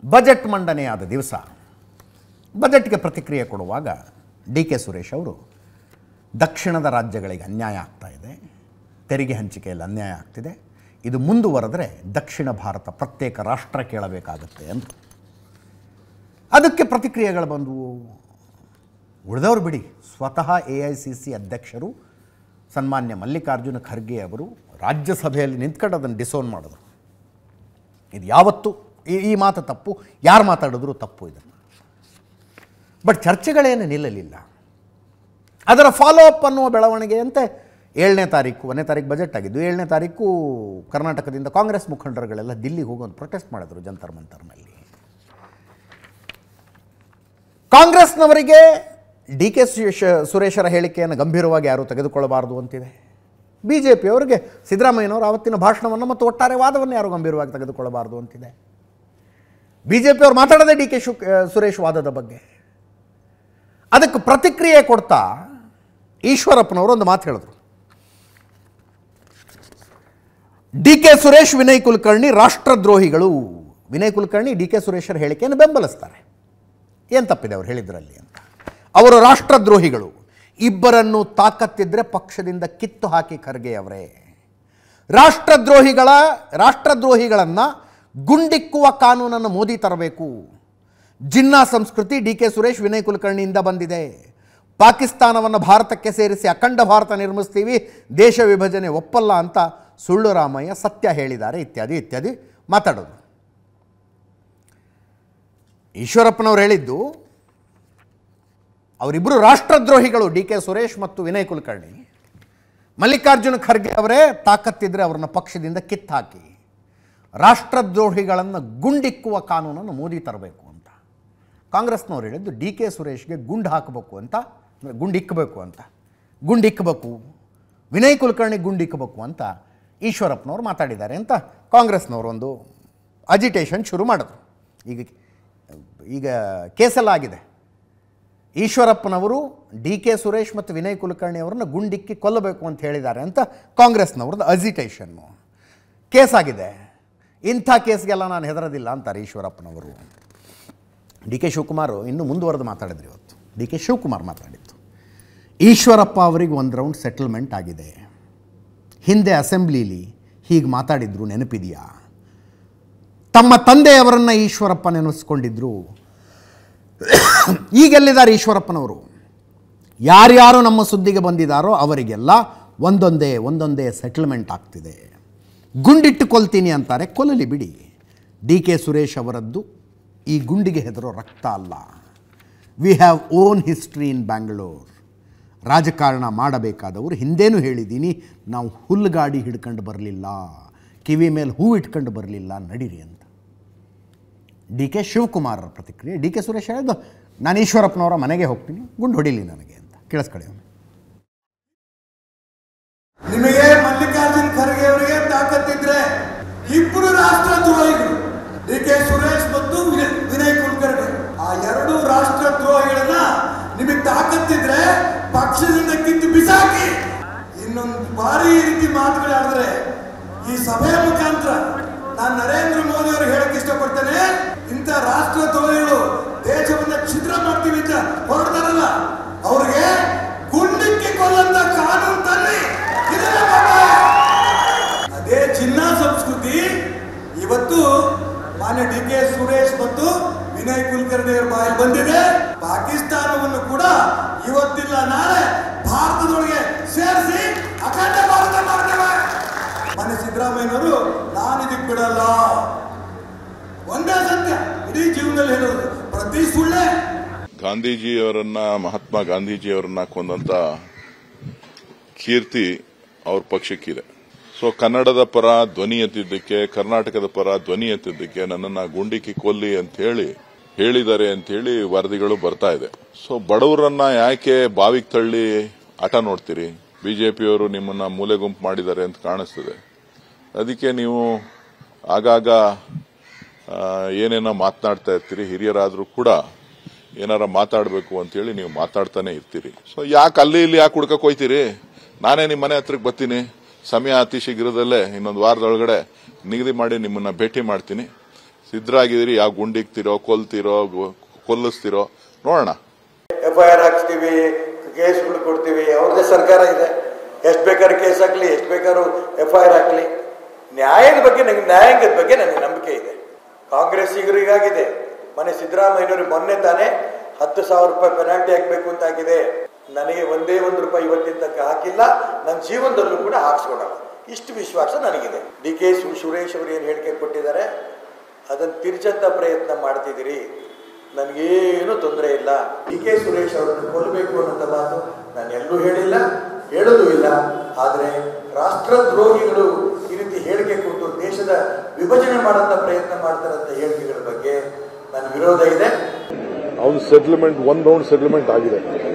Budget ಮಂಡನೆಯಾದ ದಿವಸ ಬಜೆಟ್ಗೆ ಪ್ರತಿಕ್ರಿಯೆ ಕೊಡುವಾಗ ಡಿ ಕೆ ಸುರೇಶ್ ಅವರು ದಕ್ಷಿಣದ ರಾಜ್ಯಗಳಿಗೆ ಅನ್ಯಾಯ ಆಗ್ತಾ ಇದೆ ತೆರಿಗೆ ಹಂಚಿಕೆಯಲ್ಲಿ ಅನ್ಯಾಯ ಆಗ್ತಿದೆ ಇದು ಮುಂದುವರೆದರೆ ದಕ್ಷಿಣ ಭಾರತ ಪ್ರತ್ಯೇಕ ರಾಷ್ಟ್ರ ಕೇಳಬೇಕಾಗುತ್ತೆ ಅಂದರು ಅದಕ್ಕೆ ಪ್ರತಿಕ್ರಿಯೆಗಳು ಬಂದವು ಉಳಿದವರು ಬಿಡಿ ಸ್ವತಃ ಎ ಐ ಸಿ ಸಿ ಅಧ್ಯಕ್ಷರು ಸನ್ಮಾನ್ಯ ಮಲ್ಲಿಕಾರ್ಜುನ ಖರ್ಗೆ ಅವರು ರಾಜ್ಯಸಭೆಯಲ್ಲಿ ನಿಂತ್ಕೊಂಡು ಅದನ್ನು ಡಿಸೋನ್ ಮಾಡಿದ್ರು ಇದು ಯಾವತ್ತು ಈ ಈ ಮಾತು ತಪ್ಪು ಯಾರು ಮಾತಾಡಿದ್ರು ತಪ್ಪು ಇದನ್ನು ಬಟ್ ಚರ್ಚೆಗಳೇನು ನಿಲ್ಲಲಿಲ್ಲ ಅದರ ಫಾಲೋ ಅಪ್ ಅನ್ನುವ ಬೆಳವಣಿಗೆಯಂತೆ ಏಳನೇ ತಾರೀಕು ಒಂದನೇ ತಾರೀಕು ಬಜೆಟ್ ಆಗಿದ್ದು ಏಳನೇ ತಾರೀಕು ಕರ್ನಾಟಕದಿಂದ ಕಾಂಗ್ರೆಸ್ ಮುಖಂಡರುಗಳೆಲ್ಲ ದಿಲ್ಲಿಗೆ ಹೋಗಿ ಒಂದು ಪ್ರೊಟೆಸ್ಟ್ ಮಾಡಿದ್ರು ಜಂತರ್ ಮಂತರ್ನಲ್ಲಿ ಕಾಂಗ್ರೆಸ್ನವರಿಗೆ ಡಿ ಕೆ ಸುರೇಶರ ಹೇಳಿಕೆಯನ್ನು ಗಂಭೀರವಾಗಿ ಯಾರೂ ತೆಗೆದುಕೊಳ್ಳಬಾರದು ಅಂತಿದೆ ಬಿ ಜೆ ಪಿಯವರಿಗೆ ಸಿದ್ದರಾಮಯ್ಯನವರು ಆವತ್ತಿನ ಭಾಷಣವನ್ನು ಮತ್ತು ಒಟ್ಟಾರೆ ವಾದವನ್ನು ಯಾರು ಗಂಭೀರವಾಗಿ ತೆಗೆದುಕೊಳ್ಳಬಾರದು ಅಂತಿದೆ ಬಿ ಜೆ ಪಿಯವರು ಮಾತಾಡದೆ ಡಿ ಕೆ ಶು ಸುರೇಶ್ ವಾದದ ಬಗ್ಗೆ ಅದಕ್ಕೆ ಪ್ರತಿಕ್ರಿಯೆ ಕೊಡ್ತಾ ಈಶ್ವರಪ್ಪನವರು ಒಂದು ಮಾತು ಹೇಳಿದ್ರು ಡಿ ಕೆ ಸುರೇಶ್ ವಿನಯ್ ಕುಲಕರ್ಣಿ ರಾಷ್ಟ್ರದ್ರೋಹಿಗಳು ವಿನಯ್ ಕುಲಕರ್ಣಿ ಡಿ ಕೆ ಸುರೇಶರ ಹೇಳಿಕೆಯನ್ನು ಬೆಂಬಲಿಸ್ತಾರೆ ಏನು ತಪ್ಪಿದೆ ಅವ್ರು ಹೇಳಿದ್ರಲ್ಲಿ ಅಂತ ಅವರು ರಾಷ್ಟ್ರದ್ರೋಹಿಗಳು ಇಬ್ಬರನ್ನು ತಾಕತ್ತಿದ್ರೆ ಪಕ್ಷದಿಂದ ಕಿತ್ತು ಹಾಕಿ ಖರ್ಗೆ ಅವರೇ ರಾಷ್ಟ್ರದ್ರೋಹಿಗಳ ರಾಷ್ಟ್ರದ್ರೋಹಿಗಳನ್ನು ಗುಂಡಿಕ್ಕುವ ಕಾನೂನನ್ನು ಮೋದಿ ತರಬೇಕು ಜಿನ್ನಾ ಸಂಸ್ಕೃತಿ ಡಿ ಕೆ ಸುರೇಶ್ ವಿನಯ್ ಕುಲಕರ್ಣಿಯಿಂದ ಬಂದಿದೆ ಪಾಕಿಸ್ತಾನವನ್ನು ಭಾರತಕ್ಕೆ ಸೇರಿಸಿ ಅಖಂಡ ಭಾರತ ನಿರ್ಮಿಸ್ತೀವಿ ದೇಶ ವಿಭಜನೆ ಒಪ್ಪಲ್ಲ ಅಂತ ಸುಳ್ಳು ರಾಮಯ್ಯ ಸತ್ಯ ಹೇಳಿದ್ದಾರೆ ಇತ್ಯಾದಿ ಇತ್ಯಾದಿ ಮಾತಾಡೋದು ಈಶ್ವರಪ್ಪನವ್ರು ಹೇಳಿದ್ದು ಅವರಿಬ್ಬರು ರಾಷ್ಟ್ರದ್ರೋಹಿಗಳು ಡಿ ಕೆ ಸುರೇಶ್ ಮತ್ತು ವಿನಯ್ ಕುಲಕರ್ಣಿ ಮಲ್ಲಿಕಾರ್ಜುನ ಖರ್ಗೆ ಅವರೇ ತಾಕತ್ತಿದ್ರೆ ಅವ್ರನ್ನ ಪಕ್ಷದಿಂದ ಕಿತ್ತಾಕಿ ರಾಷ್ಟ್ರದ್ರೋಹಿಗಳನ್ನು ಗುಂಡಿಕ್ಕುವ ಕಾನೂನನ್ನು ಮೋದಿ ತರಬೇಕು ಅಂತ ಕಾಂಗ್ರೆಸ್ನವ್ರು ಹೇಳಿದ್ದು ಡಿ ಕೆ ಸುರೇಶ್ಗೆ ಗುಂಡು ಹಾಕಬೇಕು ಅಂತ ಅಂದರೆ ಗುಂಡಿಕ್ಕಬೇಕು ಅಂತ ಗುಂಡಿಕ್ಕಬೇಕು ವಿನಯ್ ಕುಲಕರ್ಣಿ ಗುಂಡಿಕ್ಕಬೇಕು ಅಂತ ಈಶ್ವರಪ್ಪನವ್ರು ಮಾತಾಡಿದ್ದಾರೆ ಅಂತ ಕಾಂಗ್ರೆಸ್ನವರು ಒಂದು ಅಜಿಟೇಷನ್ ಶುರು ಮಾಡಿದ್ರು ಈಗ ಈಗ ಕೇಸೆಲ್ಲ ಆಗಿದೆ ಈಶ್ವರಪ್ಪನವರು ಡಿ ಕೆ ಸುರೇಶ್ ಮತ್ತು ವಿನಯ್ ಕುಲಕರ್ಣಿ ಅವರನ್ನು ಗುಂಡಿಕ್ಕಿ ಕೊಲ್ಲಬೇಕು ಅಂತ ಹೇಳಿದ್ದಾರೆ ಅಂತ ಕಾಂಗ್ರೆಸ್ನವ್ರದ್ದು ಅಜಿಟೇಷನ್ನು ಕೇಸಾಗಿದೆ ಇಂಥ ಕೇಸ್ಗೆಲ್ಲ ನಾನು ಹೆದರೋದಿಲ್ಲ ಅಂತಾರೆ ಈಶ್ವರಪ್ಪನವರು ಡಿ ಕೆ ಶಿವಕುಮಾರ್ ಇನ್ನೂ ಮುಂದುವರೆದು ಮಾತಾಡಿದ್ರು ಇವತ್ತು ಡಿ ಕೆ ಶಿವಕುಮಾರ್ ಮಾತಾಡಿದ್ದು ಈಶ್ವರಪ್ಪ ಅವರಿಗೆ ಒಂದು ರೌಂಡ್ ಸೆಟಲ್ಮೆಂಟ್ ಆಗಿದೆ ಹಿಂದೆ ಅಸೆಂಬ್ಲಿಲಿ ಹೀಗೆ ಮಾತಾಡಿದ್ರು ನೆನಪಿದೆಯಾ ತಮ್ಮ ತಂದೆಯವರನ್ನು ಈಶ್ವರಪ್ಪ ನೆನೆಸ್ಕೊಂಡಿದ್ರು ಈಗೆಲ್ಲಿದ್ದಾರೆ ಈಶ್ವರಪ್ಪನವರು ಯಾರ್ಯಾರು ನಮ್ಮ ಸುದ್ದಿಗೆ ಬಂದಿದ್ದಾರೋ ಅವರಿಗೆಲ್ಲ ಒಂದೊಂದೇ ಒಂದೊಂದೇ ಸೆಟಲ್ಮೆಂಟ್ ಆಗ್ತಿದೆ ಗುಂಡಿಟ್ಟು ಕೊಲ್ತೀನಿ ಅಂತಾರೆ ಕೊಲ್ಲಲಿ ಬಿಡಿ ಡಿ ಕೆ ಸುರೇಶ್ ಅವರದ್ದು ಈ ಗುಂಡಿಗೆ ಹೆದರೋ ರಕ್ತ ಅಲ್ಲ we have own history in Bangalore ರಾಜಕಾರಣ ಮಾಡಬೇಕಾದವರು ಹಿಂದೇನೂ ಹೇಳಿದ್ದೀನಿ ನಾವು ಹುಲ್ಲುಗಾಡಿ ಹಿಡ್ಕೊಂಡು ಬರಲಿಲ್ಲ ಕಿವಿ ಮೇಲೆ ಹೂ ಇಟ್ಕೊಂಡು ಬರಲಿಲ್ಲ ನಡೀರಿ ಅಂತ ಡಿ ಕೆ ಶಿವಕುಮಾರರ ಪ್ರತಿಕ್ರಿಯೆ ಡಿ ಕೆ ಸುರೇಶ್ ಹೇಳಿದ್ದು ನಾನು ಈಶ್ವರಪ್ಪನವರ ಮನೆಗೆ ಹೋಗ್ತೀನಿ ಗುಂಡು ಹೊಡಿಲಿ ನನಗೆ ಅಂತ ಕೇಳಿಸ್ಕೊಳ್ಳಿ ಅವ್ನು. ನಿಮಗೆ ಮಲ್ಲಿಕಾರ್ಜುನ್ ಖರ್ಗೆ ಅವರಿಗೆ ತಾಕತ್ತಿದ್ರೆ ಇಬ್ಬರು ರಾಷ್ಟ್ರದ್ರೋಹಿಗಳು ಡಿ ಕೆ ಸುರೇಶ್ ಮತ್ತು ವಿನಯ್- ವಿನಯ್ ಕುಲಕರ್ಣಿ ಆ ಎರಡು ರಾಷ್ಟ್ರದ್ರೋಹಿಗಳನ್ನ ನಿಮಗೆ ತಾಕತ್ತಿದ್ರೆ ಪಕ್ಷದಿಂದ ಕಿತ್ತು ಬಿಸಾಕಿ ಇನ್ನೊಂದು ಬಾರಿ ಈ ರೀತಿ ಮಾತುಗಳಾಡಿದ್ರೆ ಈ ಸಭೆಯ ಮುಖಾಂತರ ನಾನು ನರೇಂದ್ರ ಮೋದಿ ಅವ್ರಿಗೆ ಹೇಳಕ್ ಇಷ್ಟಪಡ್ತೇನೆ ಇಂಥ ರಾಷ್ಟ್ರದ್ರೋಹಿಗಳು ದೇಶವನ್ನ ಛಿದ್ರ ಮಾಡ್ತೀವಿ ಅಂತ ಹೊರಡ್ತಾರಲ್ಲ ಅವ್ರಿಗೆ ಗುಂಡಿಕ್ಕಿ ಕೊಲ್ಲಂತ ಕಾನೂನು ತನ್ನಿ ಇದನ್ನ ಒತ್ತಾಯ. ಅದೇ ಚಿನ್ನ ಸಂಸ್ಕೃತಿ ಇವತ್ತು ಮಾನ್ಯ ಡಿ ಕೆ ಸುರೇಶ್ ಮತ್ತು ವಿನಯ್ ಕುಲಕರ್ಣಿ ಅವರ ಬಾಯಲ್ಲಿ ಬಂದಿದೆ ಪಾಕಿಸ್ತಾನವನ್ನು ಕೂಡ ಇವತ್ತಿಲ್ಲ ನಾಳೆ ಭಾರತದೊಳಗೆ ಸೇರಿಸಿ ಅಖಂಡ ಭಾರತ ಮಾಡ್ತೇವೆ ಮನೆ ಸಿದ್ದರಾಮಯ್ಯನವರು ನಾನು ಇದಕ್ಕೆ ಬಿಡಲ್ಲ ಒಂದೇ ಸತ್ಯ ಇಡೀ ಜೀವನದಲ್ಲಿ ಹೇಳೋದು ಪ್ರತಿ ಸುಳ್ಳೆ ಗಾಂಧೀಜಿಯವರನ್ನ ಮಹಾತ್ಮ ಗಾಂಧೀಜಿಯವರನ್ನ ಕೊಂದಂತ ಕೀರ್ತಿ ಅವ್ರ ಪಕ್ಷಕ್ಕಿದೆ ಸೊ ಕನ್ನಡದ ಪರ ಧ್ವನಿ ಎತ್ತಿದ್ದಕ್ಕೆ ಕರ್ನಾಟಕದ ಪರ ಧ್ವನಿ ಎತ್ತಿದ್ದಕ್ಕೆ ನನ್ನನ್ನ ಗುಂಡಿಕ್ಕಿ ಕೊಲ್ಲಿ ಅಂತ ಹೇಳಿ ಹೇಳಿದ್ದಾರೆ ಅಂತ ಹೇಳಿ ವರದಿಗಳು ಬರ್ತಾ ಇದೆ ಸೊ ಬಡವರನ್ನ ಯಾಕೆ ಬಾವಿಗೆ ತಳ್ಳಿ ಆಟ ನೋಡ್ತೀರಿ ಬಿಜೆಪಿಯವರು ನಿಮ್ಮನ್ನ ಮೂಲೆ ಗುಂಪು ಮಾಡಿದ್ದಾರೆ ಅಂತ ಕಾಣಿಸ್ತದೆ ಅದಕ್ಕೆ ನೀವು ಆಗಾಗ ಆ, ಏನೇನೋ ಮಾತನಾಡ್ತಾ ಇರ್ತೀರಿ ಹಿರಿಯರಾದ್ರೂ ಕೂಡ ಏನಾರ ಮಾತಾಡಬೇಕು ಅಂತೇಳಿ ನೀವು ಮಾತಾಡ್ತಾನೆ ಇರ್ತೀರಿ ಸೊ ಯಾಕೆ ಅಲ್ಲಿ ಇಲ್ಲಿ ಯಾಕೆ ಹುಡ್ಕಕ್ ಹೋಯ್ತೀರಿ ನಾನೇ ನಿಮ್ಮ ಮನೆ ಹತ್ರಕ್ಕೆ ಬರ್ತೀನಿ ಸಮಯ ಅತಿ ಶೀಘ್ರದಲ್ಲೇ ಇನ್ನೊಂದು ವಾರದೊಳಗಡೆ ನಿಗದಿ ಮಾಡಿ ನಿಮ್ಮನ್ನ ಭೇಟಿ ಮಾಡ್ತೀನಿ ಸಿದ್ಧರಾಗಿದ್ದೀರಿ ಯಾವ ಗುಂಡಿಕ್ತಿರೋ ಕೊಲ್ತಿರೋ ಗೊ- ಕೊಲ್ಲಿಸ್ತಿರೋ ನೋಡೋಣ ಎಫ್ ಐ ಆರ್ ಹಾಕ್ಸ್ತೀವಿ ಕೇಸ್ಗಳು ಕೊಡ್ತೀವಿ ಅವ್ರದ್ದೇ ಸರ್ಕಾರ ಇದೆ ಎಷ್ಟು ಬೇಕಾದ್ರೂ ಕೇಸ್ ಹಾಕ್ಲಿ ಎಷ್ಟು ಬೇಕಾದ್ರೂ ಎಫ್ ಐ ಆರ್ ಹಾಕ್ಲಿ ನ್ಯಾಯದ ಬಗ್ಗೆ ನನಗೆ ನ್ಯಾಯಾಂಗದ ಬಗ್ಗೆ ನನಗೆ ನಂಬಿಕೆ ಇದೆ ಕಾಂಗ್ರೆಸ್ಸಿಗರು ಹೀಗಾಗಿದೆ ಮನೆ ಸಿದ್ದರಾಮಯ್ಯನವರು ಮೊನ್ನೆ ತಾನೇ ಹತ್ತು ಸಾವಿರ ರೂಪಾಯಿ ಪೆನಾಲ್ಟಿ ಹಾಕಬೇಕು ಅಂತ ಆಗಿದೆ ನನಗೆ ಒಂದೇ ಒಂದು ರೂಪಾಯಿ ಇವತ್ತಿನ ತನಕ ಹಾಕಿಲ್ಲ ನನ್ನ ಜೀವನದಲ್ಲೂ ಕೂಡ ಹಾಕ್ಸ್ಕೊಡಲ್ಲ ಇಷ್ಟು ವಿಶ್ವಾಸ ನನಗಿದೆ ಡಿ ಕೆ ಸುರೇಶ್ ಅವರು ಏನು ಹೇಳಿಕೆ ಕೊಟ್ಟಿದ್ದಾರೆ ಅದನ್ನು ತಿರ್ಚಂತ ಪ್ರಯತ್ನ ಮಾಡ್ತಿದ್ದೀರಿ ನನಗೇನು ತೊಂದರೆ ಇಲ್ಲ ಡಿ ಕೆ ಸುರೇಶ್ ಅವರನ್ನು ಕೊಲ್ಲಬೇಕು ಅನ್ನೋಂಥ ಮಾತು ನಾನು ಎಲ್ಲೂ ಹೇಳಿಲ್ಲ ಹೇಳೋದು ಇಲ್ಲ ಆದರೆ ರಾಷ್ಟ್ರದ್ರೋಹಿಗಳು ಈ ರೀತಿ ಹೇಳಿಕೆ ಕೊಟ್ಟು ದೇಶದ ವಿಭಜನೆ ಮಾಡೋಂಥ ಪ್ರಯತ್ನ ಮಾಡ್ತಾರಂತ ಹೇಳಿಕೆಗಳ ಬಗ್ಗೆ ನನ್ನ ವಿರೋಧ ಇದೆ ಅವ್ನ ಸೆಟ್ಲ್ಮೆಂಟ್ ಒನ್ ರೌಂಡ್ ಸೆಟ್ಲ್ಮೆಂಟ್ ಆಗಿದೆ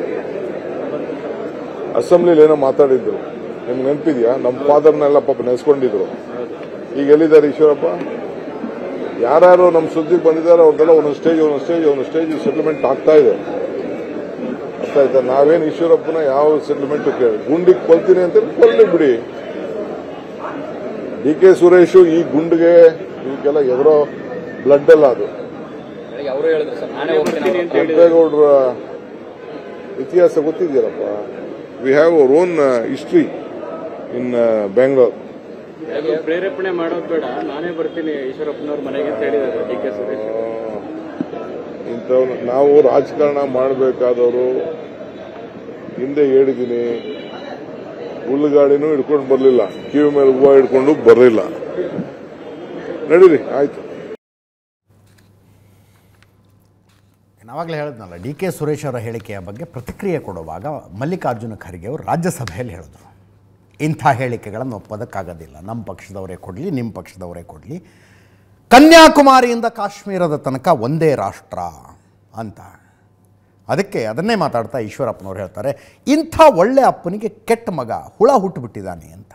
ಅಸೆಂಬ್ಲಿಲಿ ಏನೋ ಮಾತಾಡಿದ್ರು ನಿಮ್ಗೆ ನೆನಪಿದ್ಯಾ ನಮ್ಮ ಫಾದರ್ನೆಲ್ಲ ಪಾಪ ನೆನೆಸ್ಕೊಂಡಿದ್ರು ಈಗ ಎಲ್ಲಿದ್ದಾರೆ ಈಶ್ವರಪ್ಪ ಯಾರ್ಯಾರು ನಮ್ಮ ಸುದ್ದಿಗೆ ಬಂದಿದ್ದಾರೆ ಅವ್ರದ್ದೆಲ್ಲ ಒಂದೊಂದು ಸ್ಟೇಜ್ ಒಂದೊಂದು ಸ್ಟೇಜ್ ಒಂದೊಂದು ಸ್ಟೇಜ್ ಸೆಟ್ಲ್ಮೆಂಟ್ ಆಗ್ತಾ ಇದೆ ಅರ್ಥ ಆಯ್ತಾ ನಾವೇನು ಈಶ್ವರಪ್ಪನ ಯಾವ ಸೆಟ್ಲ್ಮೆಂಟ್ ಕೇಳಿ ಗುಂಡಿಗೆ ಕೊಲ್ತೀನಿ ಅಂತ ಕೊಲ್ಲಿ ಬಿಡಿ ಡಿ ಕೆ ಸುರೇಶು ಈ ಗುಂಡಿಗೆ ಇವಕ್ಕೆಲ್ಲ ಎದುರೋ ಬ್ಲಡ್ ಅಲ್ಲ ಅದು ಅವರು ಹೇಳಿದ್ರು ಸರ್ ನಾನೇ ಹೋಗ್ತೀನಿ ಅಂತ ಕೆಂಪೇಗೌಡರ ಇತಿಹಾಸ ಗೊತ್ತಿದೆಯಲ್ಲಪ್ಪ we have our own history in Bangalore ಹೇಗೂ ಪ್ರೇರೇಪಣೆ ಮಾಡೋದು ಬೇಡ ನಾನೇ ಬರ್ತೀನಿ ಈಶ್ವರಪ್ಪನವ್ರ ಮನೆಗೆ ಅಂತ ಹೇಳಿದ್ದಾರೆ ಡಿ ಕೆ ಸುರೇಶ್ ಇಂಥವ್ನ ನಾವು ರಾಜಕಾರಣ ಮಾಡಬೇಕಾದವರು ಹಿಂದೆ ಹೇಳಿದ್ದೀನಿ ಹುಲ್ಲುಗಾಡಿನೂ ಹಿಡ್ಕೊಂಡು ಬರಲಿಲ್ಲ ಕಿವಿ ಮೇಲೆ ಹೂವು ಹಿಡ್ಕೊಂಡು ಬರಲಿಲ್ಲ ನಡೀರಿ ಆಯ್ತು ನಾವಾಗಲೇ ಹೇಳಿದ್ನಲ್ಲ ಡಿ ಕೆ ಸುರೇಶ್ ಅವರ ಹೇಳಿಕೆಯ ಬಗ್ಗೆ ಪ್ರತಿಕ್ರಿಯೆ ಕೊಡುವಾಗ ಮಲ್ಲಿಕಾರ್ಜುನ ಖರ್ಗೆ ಅವರು ರಾಜ್ಯಸಭೆಯಲ್ಲಿ ಹೇಳಿದ್ರು ಇಂಥ ಹೇಳಿಕೆಗಳನ್ನು ಒಪ್ಪೋದಕ್ಕಾಗೋದಿಲ್ಲ ನಮ್ಮ ಪಕ್ಷದವರೇ ಕೊಡಲಿ ನಿಮ್ಮ ಪಕ್ಷದವರೇ ಕೊಡಲಿ ಕನ್ಯಾಕುಮಾರಿಯಿಂದ ಕಾಶ್ಮೀರದ ತನಕ ಒಂದೇ ರಾಷ್ಟ್ರ ಅಂತ ಅದಕ್ಕೆ ಅದನ್ನೇ ಮಾತಾಡ್ತಾ ಈಶ್ವರಪ್ಪನವ್ರು ಹೇಳ್ತಾರೆ ಇಂಥ ಒಳ್ಳೆ ಅಪ್ಪನಿಗೆ ಕೆಟ್ಟ ಮಗ ಹುಳ ಹುಟ್ಟುಬಿಟ್ಟಿದ್ದಾನೆ ಅಂತ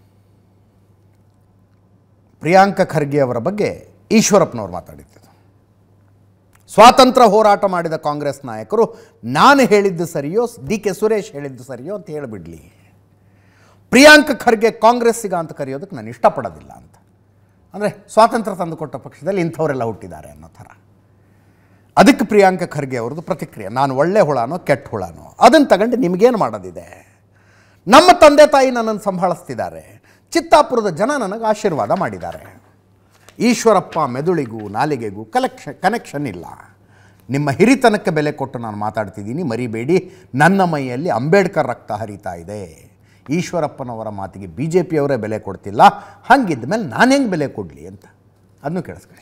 ಪ್ರಿಯಾಂಕ ಖರ್ಗೆ ಅವರ ಬಗ್ಗೆ ಈಶ್ವರಪ್ಪನವ್ರು ಮಾತಾಡಿದ್ದು ಸ್ವಾತಂತ್ರ್ಯ ಹೋರಾಟ ಮಾಡಿದ ಕಾಂಗ್ರೆಸ್ ನಾಯಕರು ನಾನು ಹೇಳಿದ್ದು ಸರಿಯೋ ಡಿ ಕೆ ಸುರೇಶ್ ಹೇಳಿದ್ದು ಸರಿಯೋ ಅಂತ ಹೇಳಿಬಿಡ್ಲಿ ಪ್ರಿಯಾಂಕ ಖರ್ಗೆ ಕಾಂಗ್ರೆಸ್ಸಿಗ ಅಂತ ಕರೆಯೋದಕ್ಕೆ ನಾನು ಇಷ್ಟಪಡೋದಿಲ್ಲ ಅಂತ ಅಂದರೆ ಸ್ವಾತಂತ್ರ್ಯ ತಂದುಕೊಟ್ಟ ಪಕ್ಷದಲ್ಲಿ ಇಂಥವರೆಲ್ಲ ಹುಟ್ಟಿದ್ದಾರೆ ಅನ್ನೋ ಥರ ಅದಕ್ಕೆ ಪ್ರಿಯಾಂಕ ಖರ್ಗೆ ಅವ್ರದ್ದು ಪ್ರತಿಕ್ರಿಯೆ ನಾನು ಒಳ್ಳೆ ಹುಳನೋ ಕೆಟ್ಟ ಹುಳನೋ ಅದನ್ನು ತಗೊಂಡು ನಿಮಗೇನು ಮಾಡೋದಿದೆ ನಮ್ಮ ತಂದೆ ತಾಯಿ ನನ್ನನ್ನು ಸಂಭಾಳಿಸ್ತಿದ್ದಾರೆ ಚಿತ್ತಾಪುರದ ಜನ ನನಗೆ ಆಶೀರ್ವಾದ ಮಾಡಿದ್ದಾರೆ ಈಶ್ವರಪ್ಪ ಮೆದುಳಿಗೂ ನಾಲಿಗೆಗೂ ಕಲೆಕ್ಷ ಕನೆಕ್ಷನ್ ಇಲ್ಲ ನಿಮ್ಮ ಹಿರಿತನಕ್ಕೆ ಬೆಲೆ ಕೊಟ್ಟು ನಾನು ಮಾತಾಡ್ತಿದ್ದೀನಿ ಮರಿಬೇಡಿ ನನ್ನ ಮೈಯಲ್ಲಿ ಅಂಬೇಡ್ಕರ್ ರಕ್ತ ಹರಿತಾ ಇದೆ ಈಶ್ವರಪ್ಪನವರ ಮಾತಿಗೆ ಬಿ ಜೆ ಪಿಯವರೇ ಬೆಲೆ ಕೊಡ್ತಿಲ್ಲ ಹಂಗಿದ್ದ ಮೇಲೆ ನಾನು ಹೆಂಗೆ ಬೆಲೆ ಕೊಡಲಿ ಅಂತ ಅದನ್ನು ಕೇಳಿಸ್ಕೊಳ್ಳಿ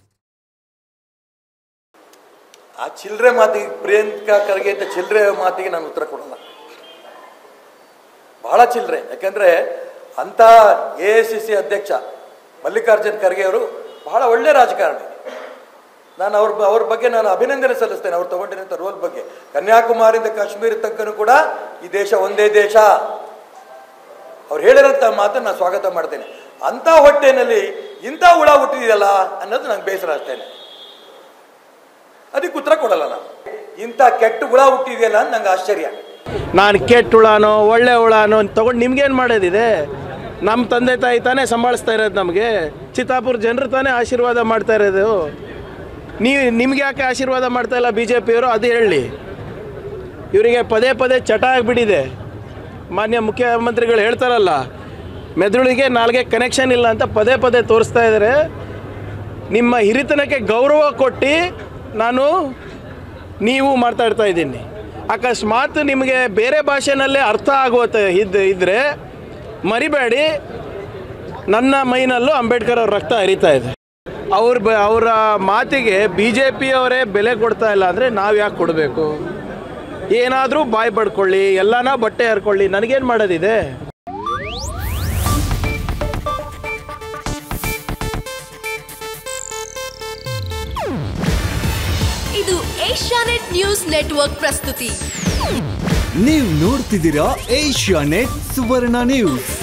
ಆ ಚಿಲ್ಲರೆ ಮಾತಿಗೆ ಪ್ರಿಯಾಂಕಾ ಖರ್ಗೆ ಅಂತ ಚಿಲ್ಲರೆ ಮಾತಿಗೆ ನಾನು ಉತ್ತರ ಕೊಡಲ್ಲ ಬಹಳ ಚಿಲ್ಲರೆ ಯಾಕಂದ್ರೆ ಅಂತ ಎ ಐ ಸಿ ಸಿ ಅಧ್ಯಕ್ಷ ಮಲ್ಲಿಕಾರ್ಜುನ್ ಖರ್ಗೆ ಅವರು ಬಹಳ ಒಳ್ಳೆ ರಾಜಕಾರಣಿ ನಾನು ಅವ್ರ ಬ- ಅವ್ರ ಬಗ್ಗೆ ನಾನು ಅಭಿನಂದನೆ ಸಲ್ಲಿಸ್ತೇನೆ ಅವ್ರು ತಗೊಂಡಿರೋಂಥ ರೋಲ್ ಬಗ್ಗೆ ಕನ್ಯಾಕುಮಾರಿಯಿಂದ ಕಾಶ್ಮೀರ ತನಕನೂ ಕೂಡ ಈ ದೇಶ ಒಂದೇ ದೇಶ ಅವ್ರು ಹೇಳಿರೋಂಥ ಮಾತನ್ನು ನಾನು ಸ್ವಾಗತ ಮಾಡ್ತೇನೆ ಅಂಥ ಹೊಟ್ಟೆನಲ್ಲಿ ಇಂಥ ಹುಳ ಹುಟ್ಟಿದೆಯಲ್ಲ ಅನ್ನೋದು ನಂಗೆ ಬೇಸರ ಅಷ್ಟೇನೆ ಅದಕ್ಕೆ ಉತ್ತರ ಕೊಡಲ್ಲ ನಾನು ಇಂಥ ಕೆಟ್ಟ ಹುಳ ಹುಟ್ಟಿದೆಯಲ್ಲ ಅಂತ ನಂಗೆ ಆಶ್ಚರ್ಯ ನಾನು ಕೆಟ್ಟ ಹುಳನೋ ಒಳ್ಳೆ ಹುಳನೋ ತಗೊಂಡು ನಿಮ್ಗೇನು ಮಾಡೋದಿದೆ ನಮ್ಮ ತಂದೆ ತಾಯಿ ತಾನೇ ಸಂಭಾಳಿಸ್ತಾ ಇರೋದು ನಮಗೆ ಚಿತ್ತಾಪುರ ಜನರು ತಾನೇ ಆಶೀರ್ವಾದ ಮಾಡ್ತಾ ಇರೋದು ನೀವು ನಿಮ್ಗೆ ಯಾಕೆ ಆಶೀರ್ವಾದ ಮಾಡ್ತಾ ಇಲ್ಲ ಬಿ ಜೆ ಪಿಯವರು ಅದು ಹೇಳಿ ಇವರಿಗೆ ಪದೇ ಪದೇ ಚಟ ಆಗಿಬಿಟ್ಟಿದೆ ಮಾನ್ಯ ಮುಖ್ಯಮಂತ್ರಿಗಳು ಹೇಳ್ತಾರಲ್ಲ ಮೆದುಳಿಗೆ ನಾಲ್ಗೆ ಕನೆಕ್ಷನ್ ಇಲ್ಲ ಅಂತ ಪದೇ ಪದೇ ತೋರಿಸ್ತಾ ಇದ್ದಾರೆ ನಿಮ್ಮ ಹಿರಿತನಕ್ಕೆ ಗೌರವ ಕೊಟ್ಟು ನಾನು ನೀವು ಮಾತಾಡ್ತಾ ಇದ್ದೀನಿ ಅಕಸ್ಮಾತ್ ನಿಮಗೆ ಬೇರೆ ಭಾಷೆನಲ್ಲೇ ಅರ್ಥ ಆಗುವ ಇದ್ದ ಇದ್ದರೆ ಮರಿಬೇಡಿ ನನ್ನ ಮೈನಲ್ಲೂ ಅಂಬೇಡ್ಕರ್ ಅವ್ರ ರಕ್ತ ಹರಿತಾ ಇದೆ ಅವ್ರ ಬ ಅವರ ಮಾತಿಗೆ ಬಿ ಜೆ ಪಿಯವರೇ ಬೆಲೆ ಕೊಡ್ತಾ ಇಲ್ಲ ಅಂದರೆ ನಾವು ಯಾಕೆ ಕೊಡಬೇಕು ಏನಾದರೂ ಬಾಯಿ ಪಡ್ಕೊಳ್ಳಿ ಎಲ್ಲನ ಬಟ್ಟೆ ಹರ್ಕೊಳ್ಳಿ ನನಗೇನು ಮಾಡೋದಿದೆ ಇದು ಏಷ್ಯಾನೆಟ್ ನ್ಯೂಸ್ ನೆಟ್ವರ್ಕ್ ಪ್ರಸ್ತುತಿ ನೀವು ನೋಡ್ತಿದ್ದೀರಾ ಏಷ್ಯಾ ನೆಟ್ ಸುವರ್ಣ ನ್ಯೂಸ್